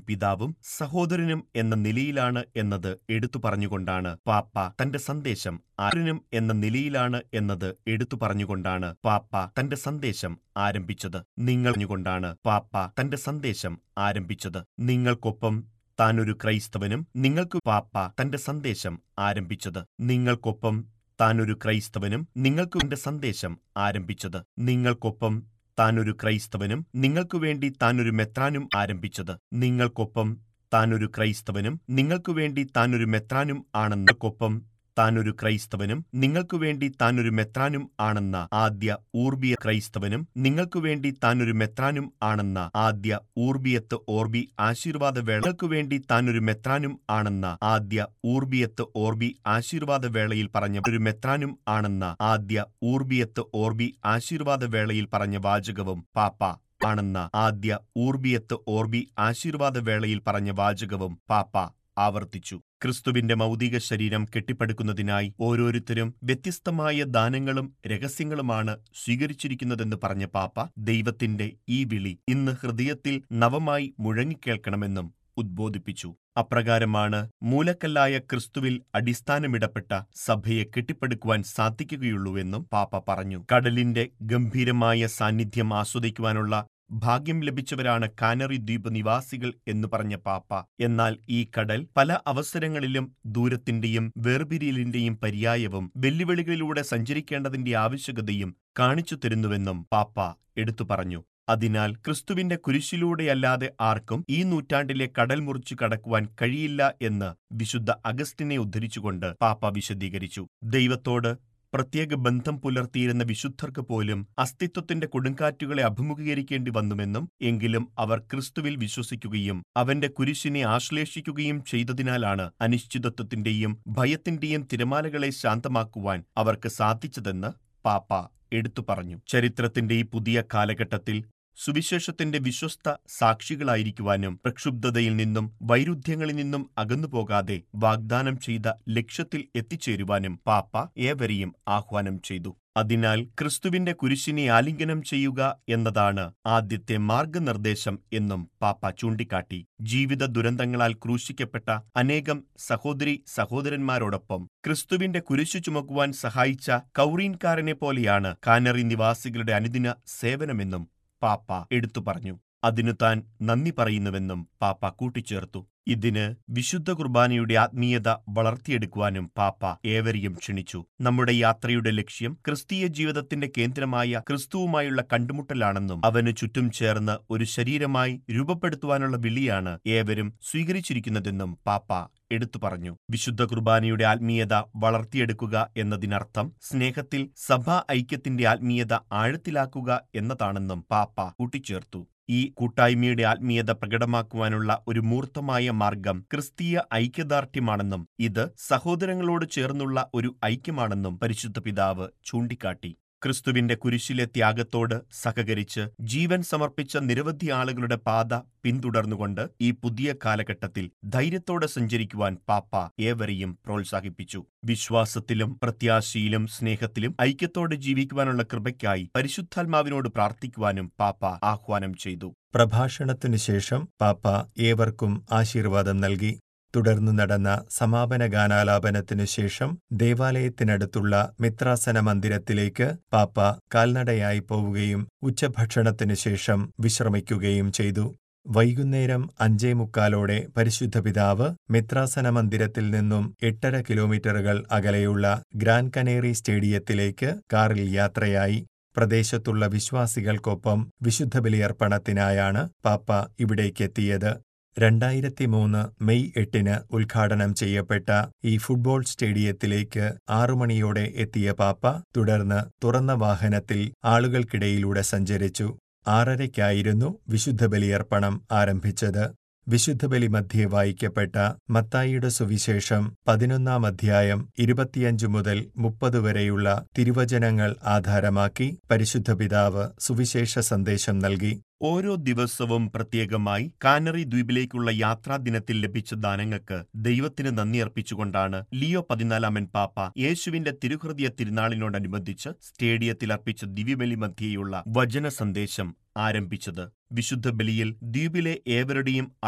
പിതാവും സഹോദരനും എന്ന നിലയിലാണ് എന്നത് എടുത്തു പറഞ്ഞുകൊണ്ടാണ് പാപ്പ തന്റെ സന്ദേശം ആരനും എന്ന നിലയിലാണ് എന്നത് എടുത്തു പറഞ്ഞുകൊണ്ടാണ് പാപ്പ തന്റെ സന്ദേശം ആരംഭിച്ചത് നിങ്ങൾ കൊണ്ടാണ് പാപ്പ തന്റെ സന്ദേശം ആരംഭിച്ചത് നിങ്ങൾക്കൊപ്പം താൻ ഒരു ക്രൈസ്തവനും നിങ്ങൾക്ക് പാപ്പ തന്റെ സന്ദേശം ആരംഭിച്ചത് നിങ്ങൾക്കൊപ്പം താൻ ഒരു ക്രൈസ്തവനും നിങ്ങൾക്ക് തന്റെ സന്ദേശം ആരംഭിച്ചത് നിങ്ങൾക്കൊപ്പം താൻ ഒരു ക്രൈസ്തവനും നിങ്ങൾക്കു വേണ്ടി താൻ ഒരു മെത്രാനും ആരംഭിച്ചത് നിങ്ങൾക്കൊപ്പം താൻ ഒരു ക്രൈസ്തവനും നിങ്ങൾക്കു വേണ്ടി താൻ ഒരു മെത്രാനും ആണെന്നൊപ്പം താൻ ഒരു ക്രൈസ്തവനും നിങ്ങൾക്കു വേണ്ടി താൻ ഒരു മെത്രാനും ആണെന്ന ആദ്യ ഊർബിയ ക്രൈസ്തവനും നിങ്ങൾക്കു വേണ്ടി താൻ ഒരു മെത്രാനും ആണെന്ന ആദ്യ ഊർബിയത്ത് ഓർബി ആശീർവാദ വേളകൾക്കു വേണ്ടി താൻ ഒരു മെത്രാനും ആണെന്ന ആദ്യ ഊർബിയത്ത് ഓർബി ആശീർവാദ വേളയിൽ പറഞ്ഞ ഒരു മെത്രാനും ആണെന്ന ആദ്യ ഊർബിയത്ത് ഓർബി ആശീർവാദ വേളയിൽ പറഞ്ഞ വാചകവും പാപ്പ ആണെന്ന ആദ്യ ഊർബിയത്ത് ഓർബി ആശീർവാദ വേളയിൽ പറഞ്ഞ വാചകവും പാപ്പ ആവർത്തിച്ചു ക്രിസ്തുവിന്റെ മൗതിക ശരീരം കെട്ടിപ്പടുക്കുന്നതിനായി ഓരോരുത്തരും വ്യത്യസ്തമായ ദാനങ്ങളും രഹസ്യങ്ങളുമാണ് സ്വീകരിച്ചിരിക്കുന്നതെന്ന് പറഞ്ഞ പാപ്പ ദൈവത്തിന്റെ ഈ വിളി ഇന്ന് ഹൃദയത്തിൽ നവമായി മുഴങ്ങിക്കേൾക്കണമെന്നും ഉദ്ബോധിപ്പിച്ചു അപ്രകാരമാണ് മൂലക്കല്ലായ ക്രിസ്തുവിൽ അടിസ്ഥാനമിടപ്പെട്ട സഭയെ കെട്ടിപ്പടുക്കുവാൻ സാധിക്കുകയുള്ളൂവെന്നും പാപ്പ പറഞ്ഞു കടലിന്റെ ഗംഭീരമായ സാന്നിധ്യം ആസ്വദിക്കുവാനുള്ള ഭാഗ്യം ലഭിച്ചവരാണ് കാനറി ദ്വീപ് നിവാസികൾ എന്ന് പറഞ്ഞ പാപ്പ എന്നാൽ ഈ കടൽ പല അവസരങ്ങളിലും ദൂരത്തിന്റെയും വേർപിരിയലിന്റെയും പര്യായവും വെല്ലുവിളികളിലൂടെ സഞ്ചരിക്കേണ്ടതിന്റെ ആവശ്യകതയും കാണിച്ചു തരുന്നുവെന്നും പാപ്പ എടുത്തു പറഞ്ഞു അതിനാൽ ക്രിസ്തുവിന്റെ കുരിശിലൂടെയല്ലാതെ ആർക്കും ഈ നൂറ്റാണ്ടിലെ കടൽ മുറിച്ചു കടക്കുവാൻ കഴിയില്ല എന്ന് വിശുദ്ധ അഗസ്റ്റിനെ ഉദ്ധരിച്ചുകൊണ്ട് പാപ്പ വിശദീകരിച്ചു ദൈവത്തോട് പ്രത്യേക ബന്ധം പുലർത്തിയിരുന്ന വിശുദ്ധർക്ക് പോലും അസ്തിത്വത്തിന്റെ കൊടുങ്കാറ്റുകളെ അഭിമുഖീകരിക്കേണ്ടി വന്നുവെന്നും എങ്കിലും അവർ ക്രിസ്തുവിൽ വിശ്വസിക്കുകയും അവന്റെ കുരിശിനെ ആശ്ലേഷിക്കുകയും ചെയ്തതിനാലാണ് അനിശ്ചിതത്വത്തിന്റെയും ഭയത്തിന്റെയും തിരമാലകളെ ശാന്തമാക്കുവാൻ അവർക്ക് സാധിച്ചതെന്ന് പാപ്പ എടുത്തു പറഞ്ഞു ചരിത്രത്തിന്റെ ഈ പുതിയ കാലഘട്ടത്തിൽ സുവിശേഷത്തിന്റെ വിശ്വസ്ത സാക്ഷികളായിരിക്കുവാനും പ്രക്ഷുബ്ധതയിൽ നിന്നും വൈരുദ്ധ്യങ്ങളിൽ നിന്നും അകന്നുപോകാതെ വാഗ്ദാനം ചെയ്ത ലക്ഷ്യത്തിൽ എത്തിച്ചേരുവാനും പാപ്പ ഏവരെയും ആഹ്വാനം ചെയ്തു അതിനാൽ ക്രിസ്തുവിന്റെ കുരിശിനെ ആലിംഗനം ചെയ്യുക എന്നതാണ് ആദ്യത്തെ മാർഗനിർദ്ദേശം എന്നും പാപ്പ ചൂണ്ടിക്കാട്ടി ജീവിത ദുരന്തങ്ങളാൽ ക്രൂശിക്കപ്പെട്ട അനേകം സഹോദരി സഹോദരന്മാരോടൊപ്പം ക്രിസ്തുവിന്റെ കുരിശു ചുമക്കുവാൻ സഹായിച്ച കൗറീൻകാരനെ പോലെയാണ് കാനറി നിവാസികളുടെ അനുദിന സേവനമെന്നും പാപ്പ എടുത്തു പറഞ്ഞു അതിനു താൻ നന്ദി പറയുന്നുവെന്നും പാപ്പ കൂട്ടിച്ചേർത്തു ഇതിന് വിശുദ്ധ കുർബാനയുടെ ആത്മീയത വളർത്തിയെടുക്കുവാനും പാപ്പ ഏവരെയും ക്ഷണിച്ചു നമ്മുടെ യാത്രയുടെ ലക്ഷ്യം ക്രിസ്തീയ ജീവിതത്തിന്റെ കേന്ദ്രമായ ക്രിസ്തുവുമായുള്ള കണ്ടുമുട്ടലാണെന്നും അവന് ചുറ്റും ചേർന്ന് ഒരു ശരീരമായി രൂപപ്പെടുത്തുവാനുള്ള വിളിയാണ് ഏവരും സ്വീകരിച്ചിരിക്കുന്നതെന്നും പാപ്പ എടുത്തു പറഞ്ഞു വിശുദ്ധ കുർബാനയുടെ ആത്മീയത വളർത്തിയെടുക്കുക എന്നതിനർത്ഥം സ്നേഹത്തിൽ സഭാ ഐക്യത്തിന്റെ ആത്മീയത ആഴത്തിലാക്കുക എന്നതാണെന്നും പാപ്പ കൂട്ടിച്ചേർത്തു ഈ കൂട്ടായ്മയുടെ ആത്മീയത പ്രകടമാക്കുവാനുള്ള ഒരു മൂർത്തമായ മാർഗം ക്രിസ്തീയ ഐക്യദാർഢ്യമാണെന്നും ഇത് സഹോദരങ്ങളോട് ചേർന്നുള്ള ഒരു ഐക്യമാണെന്നും പരിശുദ്ധ പിതാവ് ചൂണ്ടിക്കാട്ടി ക്രിസ്തുവിന്റെ കുരിശിലെ ത്യാഗത്തോട് സഹകരിച്ച് ജീവൻ സമർപ്പിച്ച നിരവധി ആളുകളുടെ പാത പിന്തുടർന്നുകൊണ്ട് ഈ പുതിയ കാലഘട്ടത്തിൽ ധൈര്യത്തോടെ സഞ്ചരിക്കുവാൻ പാപ്പ ഏവരെയും പ്രോത്സാഹിപ്പിച്ചു വിശ്വാസത്തിലും പ്രത്യാശയിലും സ്നേഹത്തിലും ഐക്യത്തോടെ ജീവിക്കുവാനുള്ള കൃപയ്ക്കായി പരിശുദ്ധാത്മാവിനോട് പ്രാർത്ഥിക്കുവാനും പാപ്പ ആഹ്വാനം ചെയ്തു പ്രഭാഷണത്തിനു ശേഷം പാപ്പ ഏവർക്കും ആശീർവാദം നൽകി തുടർന്ന് നടന്ന സമാപന ഗാനാലാപനത്തിനു ശേഷം ദേവാലയത്തിനടുത്തുള്ള മിത്രാസന മന്ദിരത്തിലേക്ക് പാപ്പ കാൽനടയായി പോവുകയും ഉച്ചഭക്ഷണത്തിനു ശേഷം വിശ്രമിക്കുകയും ചെയ്തു വൈകുന്നേരം അഞ്ചേ മുക്കാലോടെ പരിശുദ്ധ പിതാവ് മിത്രാസന മന്ദിരത്തിൽ നിന്നും എട്ടര കിലോമീറ്ററുകൾ അകലെയുള്ള ഗ്രാൻഡ് കനേറി സ്റ്റേഡിയത്തിലേക്ക് കാറിൽ യാത്രയായി പ്രദേശത്തുള്ള വിശ്വാസികൾക്കൊപ്പം വിശുദ്ധ ബലിയർപ്പണത്തിനായാണ് പാപ്പ ഇവിടേക്കെത്തിയത് രണ്ടായിരത്തി മൂന്ന് മെയ് എട്ടിന് ഉദ്ഘാടനം ചെയ്യപ്പെട്ട ഈ ഫുട്ബോൾ സ്റ്റേഡിയത്തിലേക്ക് ആറുമണിയോടെ എത്തിയ പാപ്പ തുടർന്ന് തുറന്ന വാഹനത്തിൽ ആളുകൾക്കിടയിലൂടെ സഞ്ചരിച്ചു ആറരയ്ക്കായിരുന്നു വിശുദ്ധ ബലിയർപ്പണം ആരംഭിച്ചത് വിശുദ്ധബലി മധ്യേ വായിക്കപ്പെട്ട മത്തായിയുടെ സുവിശേഷം പതിനൊന്നാം അധ്യായം ഇരുപത്തിയഞ്ച് മുതൽ മുപ്പത് വരെയുള്ള തിരുവചനങ്ങൾ ആധാരമാക്കി പരിശുദ്ധ പിതാവ് സുവിശേഷ സന്ദേശം നൽകി ഓരോ ദിവസവും പ്രത്യേകമായി കാനറി ദ്വീപിലേക്കുള്ള യാത്രാ ദിനത്തിൽ ലഭിച്ച ദാനങ്ങൾക്ക് ദൈവത്തിന് നന്ദി അർപ്പിച്ചുകൊണ്ടാണ് ലിയോ പതിനാലാമൻ പാപ്പ യേശുവിന്റെ തിരുഹൃദയ തിരുനാളിനോടനുബന്ധിച്ച് സ്റ്റേഡിയത്തിൽ അർപ്പിച്ച ദിവ്യബലി മധ്യേയുള്ള വചന സന്ദേശം ആരംഭിച്ചത് വിശുദ്ധ ബലിയിൽ ദ്വീപിലെ ഏവരുടെയും